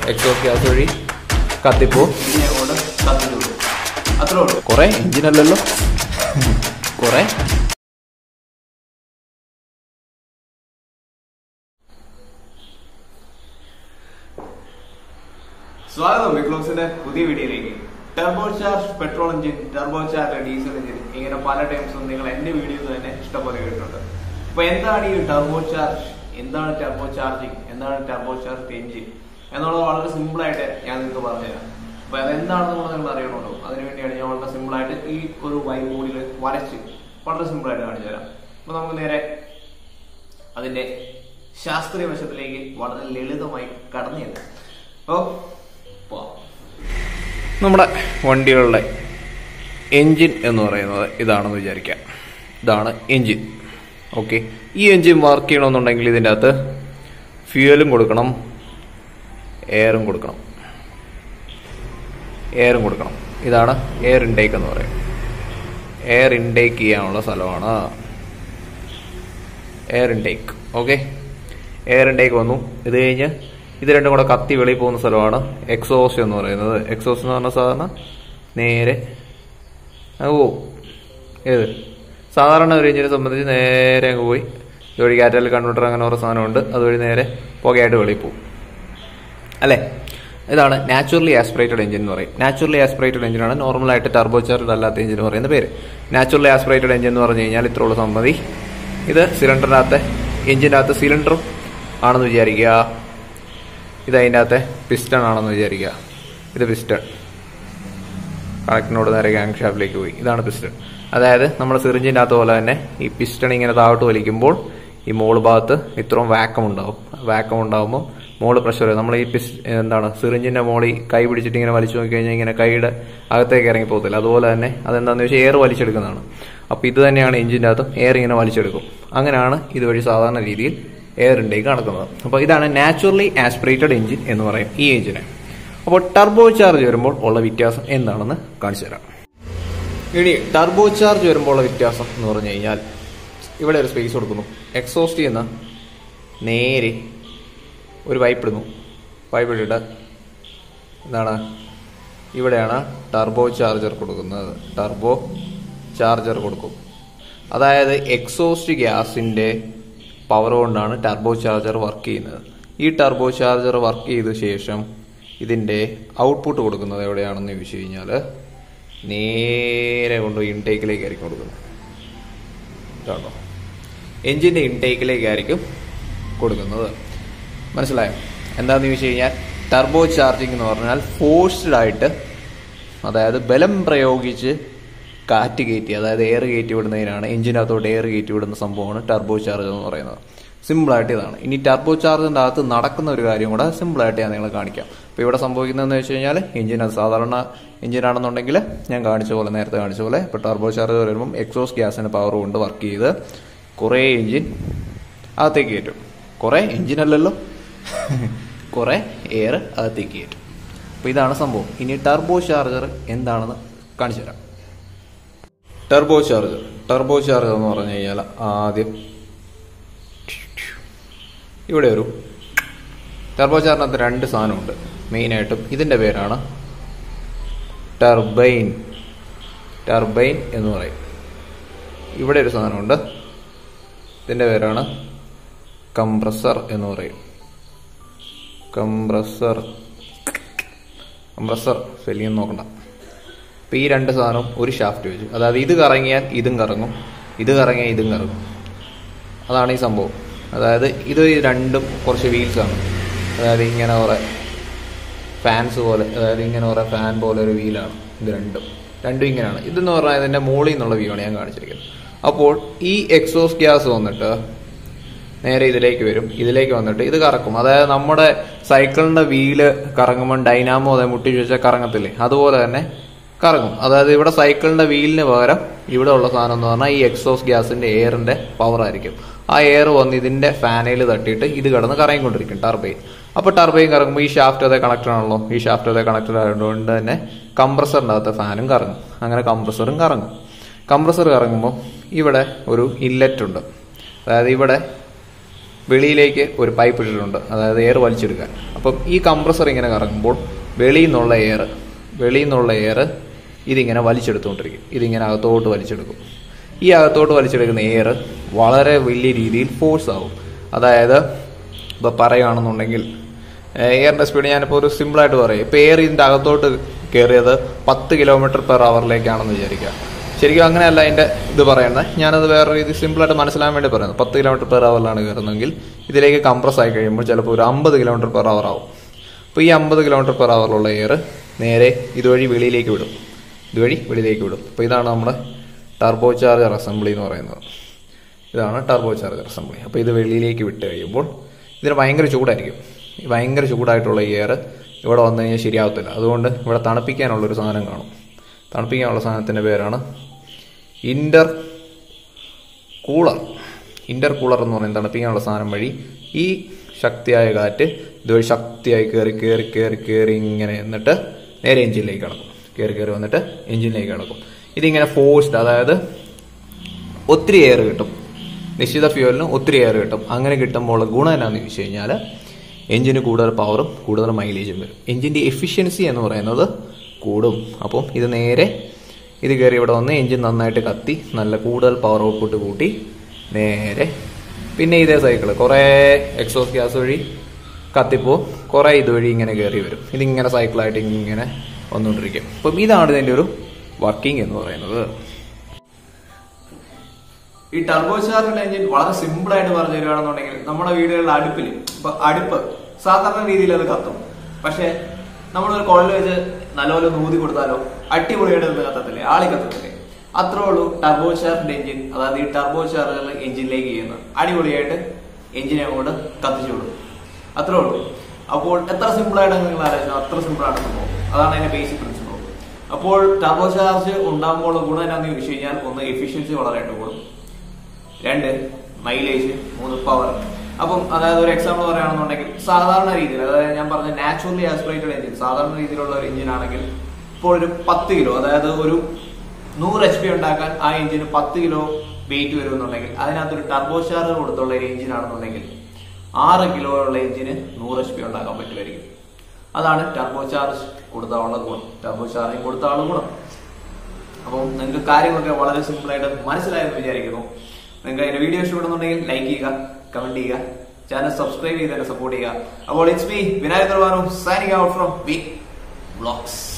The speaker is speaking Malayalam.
എക്സോസ് ഗ്യാസ് വഴി കത്തിപ്പോ ഇനി അങ്ങോട്ട് കത്തിച്ചു അത്രേ ഉള്ളൂ കുറെ എഞ്ചിനല്ലല്ലോ കുറെ സ്വാഗതം വിക്ലോക്സിന്റെ പുതിയ വീഡിയോയിലേക്ക് turbo charge petrol engine turbo charge diesel engine ഇങ്ങനെ പല ടൈംസും നിങ്ങൾ എന്റെ വീഡിയോസ് തന്നെ ഇഷ്ടംപോലെ കേട്ടിട്ടുണ്ട് അപ്പൊ എന്താണ് ഈ ടെർബോ ചാർജ് എന്താണ് ടെർബോ ചാർജിങ് എന്താണ് ടെർബോ ചാർജ് എഞ്ചിൻ എന്നുള്ളത് വളരെ സിമ്പിൾ ആയിട്ട് ഞാൻ നിങ്ങൾക്ക് പറഞ്ഞുതരാം അപ്പൊ അതെന്താണെന്ന് കൂടെ നിങ്ങൾ അറിയണമല്ലോ അതിനുവേണ്ടിയാണ് ഞാൻ വളരെ സിമ്പിൾ ആയിട്ട് ഈ ഒരു വൈറ്റ് ബോർഡിൽ വരച്ച് വളരെ സിമ്പിൾ ആയിട്ട് കാണിച്ചു തരാം അപ്പൊ നമുക്ക് നേരെ അതിന്റെ ശാസ്ത്രീയ വശത്തിലേക്ക് വളരെ ലളിതമായി കടന്നു ചെല്ലാം അപ്പോ പോവാം നമ്മുടെ വണ്ടികളുടെ എൻജിൻ എന്ന് പറയുന്നത് ഇതാണെന്ന് വിചാരിക്കാം ഇതാണ് എൻജിൻ ഓക്കെ ഈ എൻജിൻ വർക്ക് ചെയ്യണമെന്നുണ്ടെങ്കിൽ ഇതിൻ്റെ അകത്ത് ഫ്യൂവലും കൊടുക്കണം എയറും കൊടുക്കണം എയറും കൊടുക്കണം ഇതാണ് എയർ ഇൻടേക്ക് എന്ന് പറയും എയർ ഇൻടേക്ക് ചെയ്യാനുള്ള സ്ഥലമാണ് air intake okay air intake വന്നു ഇത് കഴിഞ്ഞ് ഇത് രണ്ടും കൂടെ കത്തി വെളിയിൽ പോകുന്ന സ്ഥലമാണ് എക്സോസ്റ്റ് എന്ന് പറയുന്നത് എക്സോസ്റ്റ് എന്ന് പറഞ്ഞ സാധാരണ നേരെ അങ്ങ് പോവും ഏത് സാധാരണ ഒരു എഞ്ചിനെ സംബന്ധിച്ച് നേരെ അങ്ങ് പോയി ഇതുവഴി കാറ്റൽ കൺവെർട്ടർ അങ്ങനെ ഓരോ സാധനമുണ്ട് അതുവഴി നേരെ പുകയായിട്ട് വെളിയിൽ പോകും അല്ലേ ഇതാണ് നാച്ചുറലി ആസ്പിറേറ്റഡ് എഞ്ചിൻ എന്ന് പറയും നാച്ചുറലി ആസ്പിറേറ്റഡ് എഞ്ചിനാണ് നോർമലായിട്ട് ടർബോ ചാർജ് അല്ലാത്ത എഞ്ചിൻ എന്ന് പറയുന്ന പേര് നാച്ചുറലി ആസ്പിറേറ്റഡ് എഞ്ചിൻ എന്ന് പറഞ്ഞു കഴിഞ്ഞാൽ ഇത്രയുള്ള സംഗതി ഇത് സിലിണ്ടറിനകത്ത് എഞ്ചിൻ്റെ അകത്ത് സിലിണ്ടറും ആണെന്ന് വിചാരിക്കുക ഇത് അതിൻ്റെ അകത്തെ പിസ്റ്റൺ ആണെന്ന് വിചാരിക്കുക ഇത് പിസ്റ്റൺ കണക്റ്റിനോട് നേരെ ഗ്യാങ് ഷാഫിലേക്ക് പോയി ഇതാണ് പിസ്റ്റൺ അതായത് നമ്മൾ സിറിഞ്ചിൻ്റെ അകത്ത് പോലെ തന്നെ ഈ പിസ്റ്റൺ ഇങ്ങനെ താഴോട്ട് വലിക്കുമ്പോൾ ഈ മോള് ഭാഗത്ത് ഇത്രയും വാക്കം ഉണ്ടാവും വാക്കം ഉണ്ടാകുമ്പോൾ മോള് പ്രഷർ നമ്മൾ ഈ പിസ് എന്താണ് സിറിഞ്ചിന്റെ മോളി കൈ പിടിച്ചിട്ട് ഇങ്ങനെ വലിച്ചു നോക്കി കഴിഞ്ഞാൽ ഇങ്ങനെ കൈയുടെ അകത്തേക്ക് ഇറങ്ങി പോകത്തില്ല അതുപോലെ തന്നെ അതെന്താണെന്ന് വെച്ചാൽ എയർ വലിച്ചെടുക്കുന്നതാണ് അപ്പോൾ ഇത് തന്നെയാണ് എഞ്ചിൻ്റെ അകത്തും എയർ ഇങ്ങനെ വലിച്ചെടുക്കും അങ്ങനെയാണ് ഇതുവഴി സാധാരണ രീതിയിൽ എയർ ഇൻടേക്ക് നടക്കുന്നത് അപ്പോൾ ഇതാണ് നാച്ചുറലി ആസ്പിറേറ്റഡ് എഞ്ചിൻ എന്ന് പറയും ഈ എഞ്ചിനെ അപ്പോൾ ടർബോ ചാർജ് വരുമ്പോൾ ഉള്ള വ്യത്യാസം എന്താണെന്ന് കാണിച്ചു തരാം ഇനി ടർബോ ചാർജ് വരുമ്പോൾ ഉള്ള വ്യത്യാസം എന്ന് പറഞ്ഞു കഴിഞ്ഞാൽ ഇവിടെ ഒരു സ്പേസ് കൊടുക്കുന്നു എക്സോസ്റ്റ് ചെയ്യുന്ന നേരെ ഒരു പൈപ്പ് ഇടുന്നു പൈപ്പ് ഇട്ടിട്ട് എന്താണ് ഇവിടെയാണ് ടർബോ ചാർജർ കൊടുക്കുന്നത് ടർബോ ചാർജർ കൊടുക്കും അതായത് എക്സോസ്റ്റ് ഗ്യാസിന്റെ പവർ കൊണ്ടാണ് ടർബോ ചാർജർ വർക്ക് ചെയ്യുന്നത് ഈ ടർബോ ചാർജർ വർക്ക് ചെയ്ത ശേഷം ഇതിന്റെ ഔട്ട്പുട്ട് കൊടുക്കുന്നത് എവിടെയാണെന്ന് ചോദിച്ചു കഴിഞ്ഞാൽ നേരെ കൊണ്ടുപോയി ഇൻടേക്കിലേക്ക് ആയിരിക്കും കൊടുക്കുന്നത് ഇതാണോ എഞ്ചിന്റെ ഇൻടേക്കിലേക്കായിരിക്കും കൊടുക്കുന്നത് മനസ്സിലായോ എന്താണെന്ന് ചോദിച്ചു കഴിഞ്ഞാൽ ടർബോ ചാർജിങ് എന്ന് പറഞ്ഞാൽ ഫോഴ്സ്ഡ് ആയിട്ട് അതായത് ബലം പ്രയോഗിച്ച് കാറ്റ് കയറ്റി അതായത് എയർ കയറ്റി വിടുന്നതിനാണ് എഞ്ചിനകത്തോട്ട് എയർ കയറ്റി വിടുന്ന സംഭവമാണ് ടർബോ ചാർജ് എന്ന് പറയുന്നത് സിമ്പിളായിട്ട് ഇതാണ് ഇനി ടർബോ ചാർജിൻ്റെ അകത്ത് നടക്കുന്ന ഒരു കാര്യം കൂടെ സിമ്പിളായിട്ട് ഞാൻ നിങ്ങളെ കാണിക്കാം അപ്പോൾ ഇവിടെ സംഭവിക്കുന്നതെന്ന് വെച്ച് കഴിഞ്ഞാൽ എഞ്ചിനകത്ത് സാധാരണ എഞ്ചിനാണെന്നുണ്ടെങ്കിൽ ഞാൻ കാണിച്ച പോലെ നേരത്തെ കാണിച്ച പോലെ ഇപ്പോൾ ടർബോ ചാർജ് വരുമ്പം എക്സോസ് ഗ്യാസിൻ്റെ പവർ കൊണ്ട് വർക്ക് ചെയ്ത് കുറേ എഞ്ചിൻ അകത്തേക്ക് കയറ്റും കുറേ എഞ്ചിനല്ലല്ലോ കുറേ എയർ അകത്തേക്ക് കയറ്റും അപ്പോൾ ഇതാണ് സംഭവം ഇനി ടർബോ ചാർജർ എന്താണെന്ന് കാണിച്ചു തരാം ടർബോ ചാർജർ ടർബോ ചാർജർ എന്ന് പറഞ്ഞു കഴിഞ്ഞാൽ ആദ്യം ഇവിടെ ഒരു ടർബോ ചാർജിനകത്ത് രണ്ട് സാധനമുണ്ട് മെയിനായിട്ടും ഇതിൻ്റെ പേരാണ് ടർബൈൻ ടർബൈൻ എന്ന് പറയും ഇവിടെ ഒരു സാധനമുണ്ട് ഇതിൻ്റെ പേരാണ് കംപ്രസർ എന്ന് പറയും കംപ്രസർ കംപ്രസർ ശല്യം നോക്കണ്ട അപ്പം ഈ രണ്ട് സാധനവും ഒരു ഷാഫ്റ്റ് വെച്ചു അതായത് ഇത് കറങ്ങിയാൽ ഇതും കറങ്ങും ഇത് കറങ്ങിയാൽ ഇതും കറങ്ങും അതാണ് ഈ സംഭവം അതായത് ഇത് രണ്ടും കുറച്ച് വീൽസ് ആണ് അതായത് ഇങ്ങനെ കുറെ ഫാൻസ് പോലെ അതായത് ഇങ്ങനെ കുറെ ഫാൻ പോലെ ഒരു വീലാണ് ഇത് രണ്ടും രണ്ടും ഇങ്ങനെയാണ് ഇതെന്ന് പറഞ്ഞാൽ ഇതിന്റെ മുകളിൽ നിന്നുള്ള വ്യൂ ആണ് ഞാൻ കാണിച്ചിരിക്കുന്നത് അപ്പോൾ ഈ എക്സോസ് ഗ്യാസ് വന്നിട്ട് നേരെ ഇതിലേക്ക് വരും ഇതിലേക്ക് വന്നിട്ട് ഇത് കറക്കും അതായത് നമ്മുടെ സൈക്കിളിന്റെ വീല് കറങ്ങുമ്പോൾ ഡൈനാമോ അതെ മുട്ടി ചോദിച്ചാൽ കറങ്ങത്തില്ലേ അതുപോലെ തന്നെ കറങ്ങും അതായത് ഇവിടെ സൈക്കിളിന്റെ വീലിന് പകരം ഇവിടെ ഉള്ള സാധനം എന്ന് പറഞ്ഞാൽ ഈ എക്സോസ് ഗ്യാസിന്റെ എയറിന്റെ പവർ ആയിരിക്കും ആ എയർ വന്ന് ഇതിന്റെ ഫാനയിൽ തട്ടിയിട്ട് ഇത് കിടന്ന് കറങ്ങിക്കൊണ്ടിരിക്കും ടർബൈൻ അപ്പോൾ ടർബൈൻ കറങ്ങുമ്പോൾ ഈ ഷാഫ്റ്റ് അതേ കണക്റ്റഡ് ആണല്ലോ ഈ ഷാഫ്റ്റ് അതേ കണക്റ്റഡ് ആയതുകൊണ്ട് തന്നെ കംപ്രസറിൻ്റെ അകത്തെ ഫാനും കറങ്ങും അങ്ങനെ കംപ്രസറും കറങ്ങും കംപ്രസർ കറങ്ങുമ്പോൾ ഇവിടെ ഒരു ഇല്ലറ്റ് ഉണ്ട് അതായത് ഇവിടെ വെളിയിലേക്ക് ഒരു പൈപ്പ് ഇട്ടിട്ടുണ്ട് അതായത് എയർ വലിച്ചെടുക്കാൻ അപ്പം ഈ കംപ്രസർ ഇങ്ങനെ കറങ്ങുമ്പോൾ വെളിയിൽ നിന്നുള്ള എയർ വെളിയിൽ നിന്നുള്ള എയർ ഇതിങ്ങനെ വലിച്ചെടുത്തുകൊണ്ടിരിക്കും ഇതിങ്ങനെ അകത്തോട്ട് വലിച്ചെടുക്കും ഈ അകത്തോട്ട് വലിച്ചെടുക്കുന്ന എയർ വളരെ വലിയ രീതിയിൽ ഫോഴ്സ് ആവും അതായത് ഇപ്പോൾ പറയുകയാണെന്നുണ്ടെങ്കിൽ എയറിൻ്റെ സ്പീഡ് ഞാനിപ്പോൾ ഒരു സിമ്പിളായിട്ട് പറയും ഇപ്പോൾ എയർ ഇതിൻ്റെ അകത്തോട്ട് കയറിയത് പത്ത് കിലോമീറ്റർ പെർ അവറിലേക്കാണെന്ന് വിചാരിക്കുക ശരിക്കും അങ്ങനെയല്ല അതിൻ്റെ ഇത് പറയുന്നത് ഞാനത് വേറെ രീതി സിമ്പിളായിട്ട് മനസ്സിലാൻ വേണ്ടി പറയുന്നത് പത്ത് കിലോമീറ്റർ പെർ അവറിലാണ് കയറുന്നതെങ്കിൽ ഇതിലേക്ക് കംപ്രസ് ആയി കഴിയുമ്പോൾ ചിലപ്പോൾ ഒരു അമ്പത് കിലോമീറ്റർ പെർ അവർ ആവും അപ്പോൾ ഈ അമ്പത് കിലോമീറ്റർ പെർ അവറിലുള്ള എയർ നേരെ ഇതുവഴി വെളിയിലേക്ക് വിടും ഇതുവഴി വെളിയിലേക്ക് വിടും അപ്പോൾ ഇതാണ് നമ്മുടെ ടർബോ ചാർജർ അസംബ്ലി എന്ന് പറയുന്നത് ഇതാണ് ടർബോ ചാർജർ അസംബ്ലി അപ്പോൾ ഇത് വെളിയിലേക്ക് വിട്ട് കഴിയുമ്പോൾ ഇതിന് ഭയങ്കര ചൂടായിരിക്കും ഈ ഭയങ്കര ചൂടായിട്ടുള്ള എയർ ഇവിടെ വന്നു കഴിഞ്ഞാൽ ശരിയാവത്തില്ല അതുകൊണ്ട് ഇവിടെ തണുപ്പിക്കാനുള്ളൊരു സാധനം കാണും തണുപ്പിക്കാനുള്ള സാധനത്തിൻ്റെ പേരാണ് ഇൻ്റർ കൂളർ ഇൻ്റർ കൂളർ എന്ന് പറയുന്നത് തണുപ്പിക്കാനുള്ള സാധനം വഴി ഈ ശക്തിയായ കാറ്റ് ഇതുവഴി ശക്തിയായി കയറി കയറി കയറി കയറി ഇങ്ങനെ എന്നിട്ട് നേരെ എഞ്ചിനിലേക്ക് കിടക്കും കയറി കയറി വന്നിട്ട് എഞ്ചിനിലേക്ക് കിടക്കും ഇതിങ്ങനെ ഫോഴ്സ്ഡ് അതായത് ഒത്തിരി എയർ കിട്ടും നിശ്ചിത ഫ്യൂവലിന് ഒത്തിരി എയർ കിട്ടും അങ്ങനെ കിട്ടുമ്പോൾ ഗുണം എന്നാന്ന് ചോദിച്ചു കഴിഞ്ഞാൽ എഞ്ചിന് കൂടുതൽ പവറും കൂടുതൽ മൈലേജും വരും എഞ്ചിൻ്റെ എഫിഷ്യൻസി എന്ന് പറയുന്നത് കൂടും അപ്പം ഇത് നേരെ ഇത് കയറി ഇവിടെ വന്ന് എഞ്ചിൻ നന്നായിട്ട് കത്തി നല്ല കൂടുതൽ പവർ ഔട്ട്പുട്ട് കൂട്ടി നേരെ പിന്നെ ഇതേ സൈക്കിൾ കുറേ എക്സോസ് ഗ്യാസ് വഴി കത്തിപ്പോ കുറേ ഇതുവഴി ഇങ്ങനെ കയറി വരും ഇതിങ്ങനെ സൈക്കിളായിട്ട് ഇങ്ങനെ വന്നുകൊണ്ടിരിക്കും അപ്പം ഇതാണ് ഇതിൻ്റെ ഒരു വർക്കിംഗ് എന്ന് പറയുന്നത് ഈ ടർബോ ചാർജ് എഞ്ചിൻ വളരെ സിമ്പിൾ ആയിട്ട് പറഞ്ഞു തരികയാണെന്നുണ്ടെങ്കിൽ നമ്മുടെ വീടുകളിലെ അടുപ്പിൽ ഇപ്പൊ അടുപ്പ് സാധാരണ രീതിയിൽ അത് കത്തും പക്ഷെ നമ്മളൊരു കുഴൽ വെച്ച് നല്ലപോലെ നൂതി കൊടുത്താലോ അടിപൊളിയായിട്ട് ഇത് കത്തത്തില്ലേ ആളി കത്തത്തില്ലേ അത്രേ ഉള്ളൂ ടർബോ ചാർജ് എഞ്ചിൻ അതായത് ഈ ടർബോ ചാർജർ എഞ്ചിനിലേക്ക് ചെയ്യുന്നത് അടിപൊളിയായിട്ട് എഞ്ചിനെ അങ്ങോട്ട് കത്തിച്ചു കൊടുക്കും അത്രേ ഉള്ളൂ അപ്പോൾ എത്ര സിമ്പിൾ ആയിട്ട് നിങ്ങൾ ആലോചിച്ചു അത്ര സിമ്പിൾ ആണ് സംഭവം അതാണ് അതിന്റെ ബേസിക് പ്രിൻസിപ്പിൾ അപ്പോൾ ടർബോ ചാർജ് ഉണ്ടാകുമ്പോൾ ഗുണം എന്താണെന്ന് ചോദിച്ചു കഴിഞ്ഞാൽ ഒന്ന് എഫിഷ്യൻസി വളരെയായിട്ട് കൂടും രണ്ട് മൈലേജ് മൂന്ന് പവർ അപ്പം അതായത് ഒരു എക്സാമ്പിൾ പറയുകയാണെന്നുണ്ടെങ്കിൽ സാധാരണ രീതിയിൽ അതായത് ഞാൻ പറഞ്ഞ നാച്ചുറലി ആസ്പിറേറ്റഡ് എഞ്ചിൻ സാധാരണ രീതിയിലുള്ള ഒരു എഞ്ചിൻ ആണെങ്കിൽ ഇപ്പോൾ ഒരു പത്ത് കിലോ അതായത് ഒരു നൂറ് എച്ച് പി ഉണ്ടാക്കാൻ ആ എഞ്ചിന് പത്ത് കിലോ വെയിറ്റ് വരുമെന്നുണ്ടെങ്കിൽ അതിനകത്തൊരു ടർബോ ചാർജർ കൊടുത്തുള്ള ഒരു എഞ്ചിൻ ആണെന്നുണ്ടെങ്കിൽ ആറ് കിലോ ഉള്ള എഞ്ചിന് നൂറ് എച്ച് പി ഉണ്ടാക്കാൻ പറ്റുമായിരിക്കും അതാണ് ടർബോ ചാർജ് കൊടുത്താലുള്ള ഗുണം ടർബോ ചാർജിങ് കൊടുത്താലുള്ള ഗുണം അപ്പം നിങ്ങൾക്ക് കാര്യങ്ങളൊക്കെ വളരെ സിമ്പിൾ ആയിട്ട് മനസ്സിലായെന്ന് വിചാരിക്കുന്നു നിങ്ങൾക്ക് അതിന്റെ വീഡിയോ ഇഷ്ടപ്പെടുന്നുണ്ടെങ്കിൽ ലൈക്ക് ചെയ്യുക കമന്റ് ചെയ്യുക ചാനൽ സബ്സ്ക്രൈബ് ചെയ്ത് തന്നെ സപ്പോർട്ട് ചെയ്യുക അപ്പോൾ it's me Vinayak Nirvan signing out from B blogs